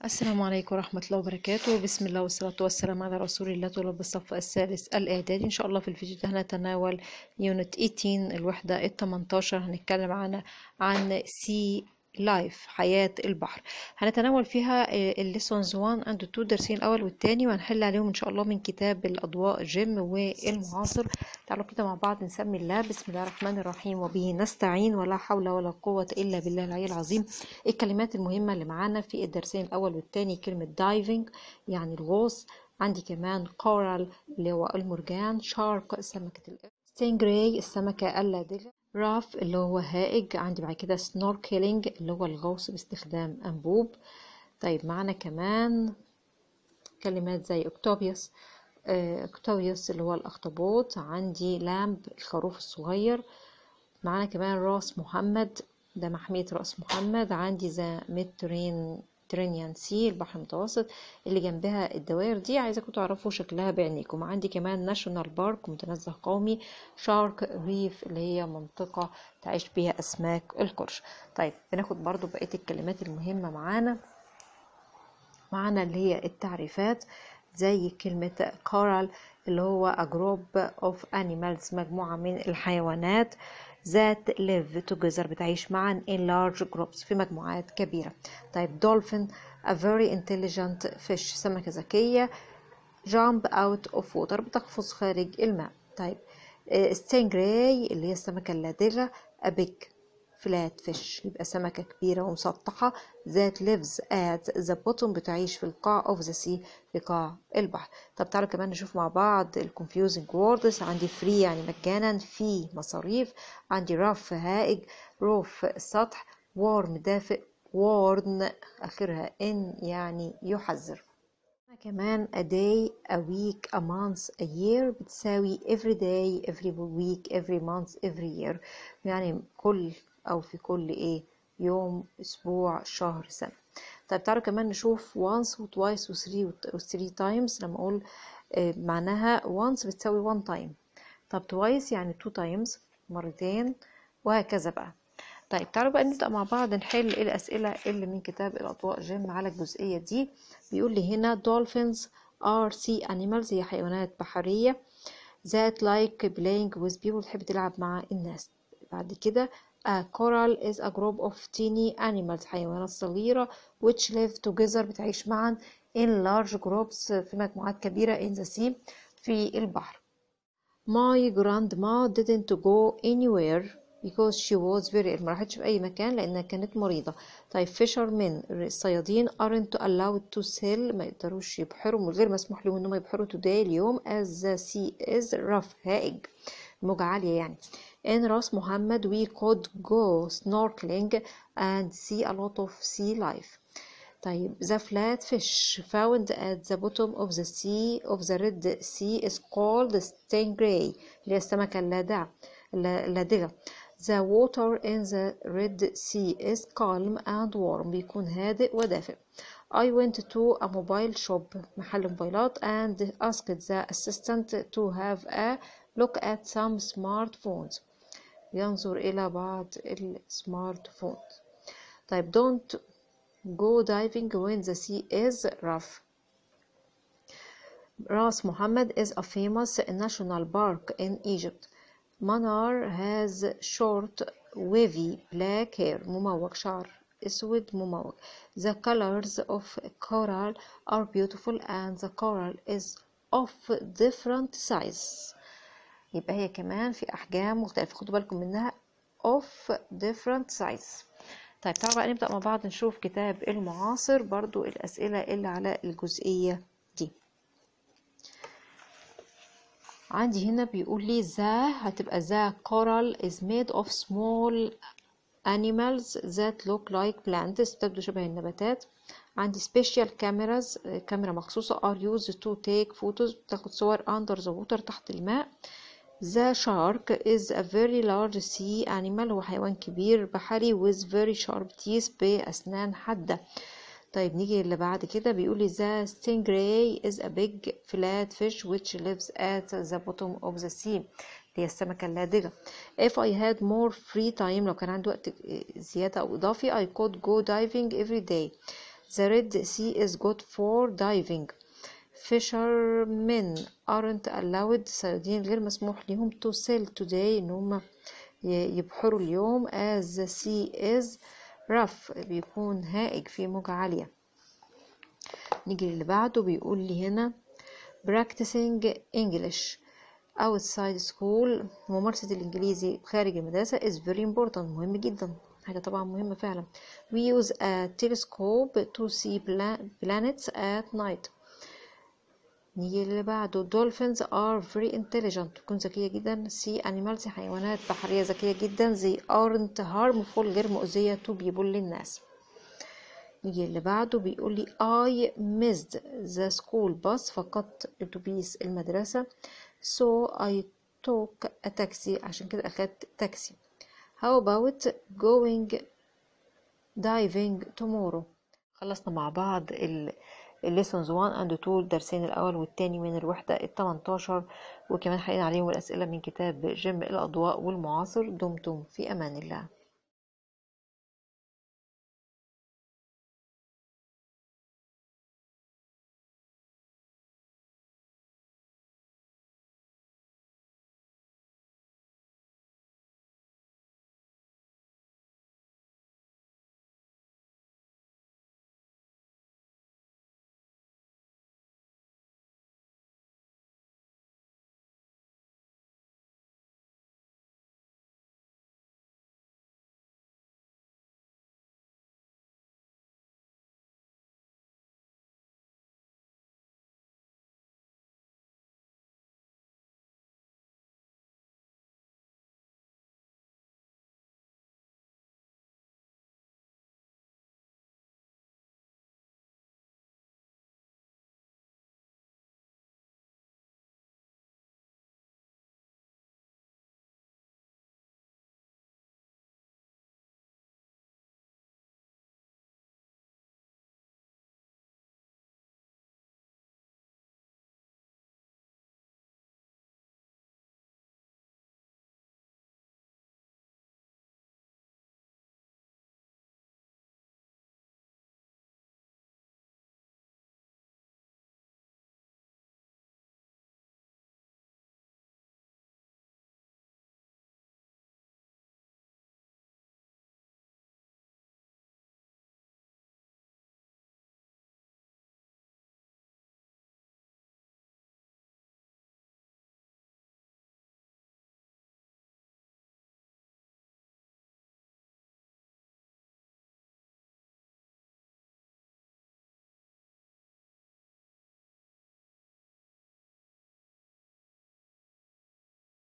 السلام عليكم ورحمة الله وبركاته بسم الله والصلاة والسلام على رسول الله طلاب الصف الثالث الإعدادي إن شاء الله في الفيديو ده هنتناول يونت 18 الوحدة ال 18 هنتكلم عن عن سي لايف حياة البحر هنتناول فيها الليسونز 1 اند 2 درسين الأول والتاني وهنحل عليهم إن شاء الله من كتاب الأضواء جيم والمعاصر تعالوا كده مع بعض نسمي الله بسم الله الرحمن الرحيم وبه نستعين ولا حول ولا قوة إلا بالله العلي العظيم الكلمات المهمة اللي معانا في الدرسين الأول والتاني كلمة دايفنج يعني الغوص عندي كمان كورال اللي هو المرجان شارك سمكة القرش ستينجراي السمكة اللادجة راف اللي هو هائج عندي بعد كده سنوركلينج اللي هو الغوص باستخدام أنبوب طيب معانا كمان كلمات زي اكتوبيوس اكتوبيوس اللي هو الأخطبوط عندي لامب الخروف الصغير معانا كمان راس محمد ده محمية رأس محمد عندي ذا ميترين ترينيان سي البحر المتوسط اللي جنبها الدوائر دي عايزاكم تعرفوا شكلها بعينيكم عندي كمان ناشونال بارك متنزه قومي شارك ريف اللي هي منطقة تعيش بيها أسماك القرش طيب بناخد برضو بقية الكلمات المهمة معانا معانا اللي هي التعريفات زي كلمة كورال اللي هو a group of animals مجموعة من الحيوانات that live together بتعيش معا in large groups في مجموعات كبيرة طيب dolphin a very intelligent fish سمكة ذكية jump out of water بتقفز خارج الماء طيب stingray اللي هي السمكة اللادغة a big flat fish يبقى سمكة كبيرة ومسطحة that lives at the bottom بتعيش في القاع of the sea في قاع البحر طب تعالوا كمان نشوف مع بعض ال confusing words عندي free يعني مجانا في مصاريف عندي rough هائج roof سطح warm دافئ warn آخرها in يعني يحذر كمان a day a week a month a year بتساوي every day every week every month every year يعني كل أو في كل إيه يوم أسبوع شهر سنة طيب تعالوا كمان نشوف once و twice و three و three times لما أقول معناها once بتساوي one time طب twice يعني two times مرتين وهكذا بقى طيب تعالوا بقى نبدأ مع بعض نحل الأسئلة اللي من كتاب الأضواء جيم على الجزئية دي بيقول لي هنا dolphins are sea animals هي حيوانات بحرية that like playing with people بتحب تلعب مع الناس بعد كده A coral is a group of teeny animals حيوانات صغيرة which live together بتعيش معا in large groups في مجموعات كبيرة in the sea في البحر My grandma didn't go anywhere because she was very ill ما راحتش في أي مكان لأنها كانت مريضة طيب fishermen الصيادين aren't allowed to sail ما يقدروش يبحروا من غير مسموح لهم إنهم يبحروا today اليوم as the sea is rough هائج موجة عالية يعني in راس محمد we could go snorkeling and see a lot of sea life طيب the flat fish found at the bottom of the sea of the red sea is called stingray اللي هي السمكة اللادعة اللادغة the water in the red sea is calm and warm بيكون هادئ ودافئ I went to a mobile shop محل موبايلات and asked the assistant to have a look at some smartphones ينظر إلى بعض السمارت فون طيب don't go diving when the sea is rough راس محمد is a famous national park in Egypt Manar has short wavy black hair مموج شعر اسود مموج the colors of coral are beautiful and the coral is of different sizes يبقى هي كمان في أحجام مختلفة خدوا بالكم منها of different sizes طيب تعالوا بقى نبدأ مع بعض نشوف كتاب المعاصر برضو الأسئلة اللي على الجزئية دي عندي هنا بيقول لي ذا هتبقى ذا coral is made of small animals that look like plants تبدو شبه النباتات عندي special cameras كاميرا مخصوصة are used to take photos بتاخد صور under the water تحت الماء The shark is a very large sea animal هو حيوان كبير بحري with very sharp teeth بأسنان حادة طيب نيجي اللي بعد كده بيقول لي the stingray is a big flat fish which lives at the bottom of the sea هي السمكة اللادغة if I had more free time لو كان عندي وقت زيادة أو إضافي I could go diving every day The Red Sea is good for diving fishermen aren't allowed صيادين غير مسموح لهم to sail today ان هم يبحروا اليوم as the sea is rough بيكون هائج في موجة عالية نيجي اللي بعده بيقول لي هنا practicing English outside school ممارسة الإنجليزي خارج المدرسة is very important مهم جدا حاجة طبعا مهمة فعلا we use a telescope to see planets at night نيجي اللي بعده dolphins are very intelligent تكون ذكية جدا sea animals حيوانات بحرية ذكية جدا they aren't harmful غير مؤذية to people للناس نيجي اللي بعده بيقول لي I missed the school bus فقدت اتوبيس المدرسة so I took a taxi عشان كده أخدت تاكسي how about going diving tomorrow خلصنا مع بعض ال lessons 1 and 2 الدرسين الأول والتاني من الوحدة ال 18 وكمان حقيقة عليهم الأسئلة من كتاب جيم الأضواء والمعاصر دمتم في أمان الله